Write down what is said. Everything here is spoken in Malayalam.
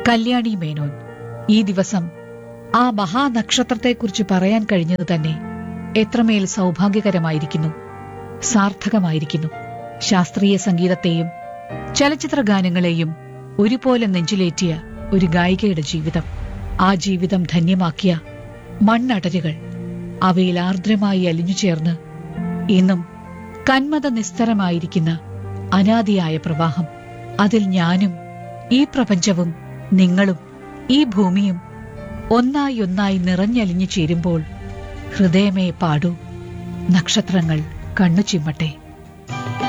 കല്യാണി മേനോൻ ഈ ദിവസം ആ മഹാനക്ഷത്രത്തെക്കുറിച്ച് പറയാൻ കഴിഞ്ഞത് തന്നെ എത്രമേൽ സൗഭാഗ്യകരമായിരിക്കുന്നു സാർത്ഥകമായിരിക്കുന്നു ശാസ്ത്രീയ സംഗീതത്തെയും ചലച്ചിത്ര ഗാനങ്ങളെയും ഒരുപോലെ നെഞ്ചിലേറ്റിയ ഒരു ഗായികയുടെ ജീവിതം ആ ജീവിതം ധന്യമാക്കിയ മണ്ണടരുകൾ അവയിൽ ആർദ്രമായി അലിഞ്ഞു ചേർന്ന് ഇന്നും കന്മത നിസ്തരമായിരിക്കുന്ന അനാദിയായ പ്രവാഹം അതിൽ ഞാനും ഈ പ്രപഞ്ചവും നിങ്ങളും ഈ ഭൂമിയും ഒന്നായി ഒന്നായി നിറഞ്ഞലിഞ്ഞു ചേരുമ്പോൾ ഹൃദയമേ പാടൂ നക്ഷത്രങ്ങൾ കണ്ണു ചിമ്മട്ടെ